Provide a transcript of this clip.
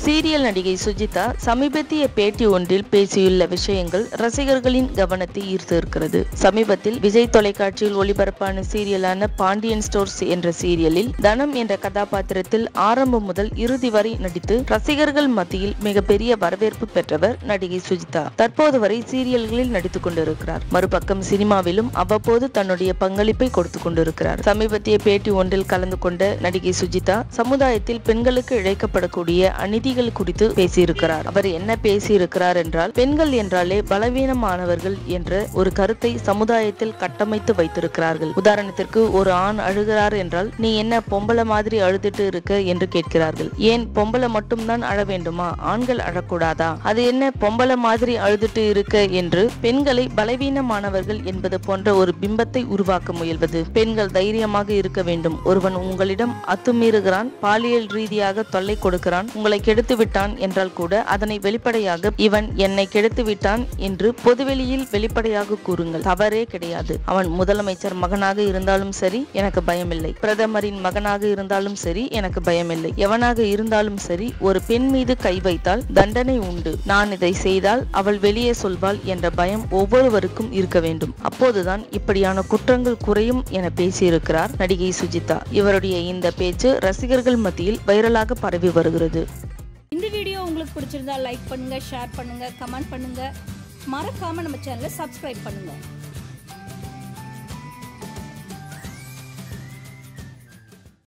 serial நடிகை சுஜிதா சமீபத்திய பேட்டி ஒன்றில் பேசியுள்ள விஷயங்கள் ரசிகர்களின் கவனத்தை ஈர்த்து இருக்கிறது சமீபத்தில் விஜய் தொலைக்காட்சியில் ஒளிபரப்பான சீரியலான பாண்டியன் ஸ்டோர்ஸ் என்ற சீரியலில் தனம் என்ற கதாபாத்திரத்தில் ஆரம்பம் முதல் இறுதி வரை நடித்து ரசிகர்கள் மத்தியில் மிகப்பெரிய வரவேற்பு பெற்றவர் நடிகை சுஜிதா தற்போது வரை சீரியல்களில் நடித்துக் கொண்டிருக்கிறார் மறுபக்கம் சினிமாவிலும் அவ்வப்போது தன்னுடைய பங்களிப்பை கொடுத்து கொண்டிருக்கிறார் சமீபத்திய பேட்டி ஒன்றில் கலந்து கொண்ட நடிகை சுஜிதா சமுதாயத்தில் பெண்களுக்கு இழைக்கப்படக்கூடிய அநீதிகள் குறித்து பேசியிருக்கிறார் அவர் என்ன பேசியிருக்கிறார் என்றால் பெண்கள் என்றாலே பலவீனமானவர்கள் என்ற ஒரு கருத்தை சமுதாயத்தில் கட்டமைத்து வைத்திருக்கிறார்கள் உதாரணத்திற்கு ஒரு ஆண் அழுகிறார் என்றால் நீ என்ன பொம்பளை மாதிரி அழுதுட்டு இருக்க என்று கேட்கிறார்கள் ஏன் பொம்பளை மட்டும்தான் அழ வேண்டுமா ஆண்கள் அழக்கூடாதா அது என்ன பொம்பளை மாதிரி அழுதுட்டு இருக்க என்று பெண்களை பலவீனமானவர்கள் என்பது போன்ற ஒரு பிம்பத்தை உருவாக்க முயல்வது பெண்கள் தைரியமாக இருக்க வேண்டும் ஒருவன் உங்களிடம் அத்துமீறுகிறான் பாலியல் ரீதியாக தொல்லை கொடுக்கிறான் உங்களை கெடுத்து விட்டான் என்றால் கூட அதனை வெளிப்படையாக இவன் என்னை கெடுத்து விட்டான் என்று பொதுவெளியில் வெளிப்படையாக கூறுங்கள் தவறே கிடையாது அவன் முதலமைச்சர் மகனாக இருந்தாலும் சரி எனக்கு பயமில்லை பிரதமரின் மகனாக இருந்தாலும் சரி எனக்கு பயமில்லை எவனாக இருந்தாலும் சரி ஒரு பெண் மீது கை வைத்தால் தண்டனை உண்டு நான் இதை செய்தால் அவள் வெளியே சொல்வாள் என்ற பயம் ஒவ்வொருவருக்கும் இருக்க வேண்டும் அப்போதுதான் இப்படியான குற்றங்கள் குறையும் என பேசியிருக்கிறார் நடிகை சுஜிதா இவருடைய இந்த பேச்சு ரசிகர்கள் மத்தியில் வைரலாக பரவி வருகிறது இந்த வீடியோ உங்களுக்கு பிடிச்சிருந்தா லைக் பண்ணுங்க ஷேர் பண்ணுங்க கமெண்ட் பண்ணுங்க மறக்காம நம்ம சேனலை சப்ஸ்கிரைப் பண்ணுங்க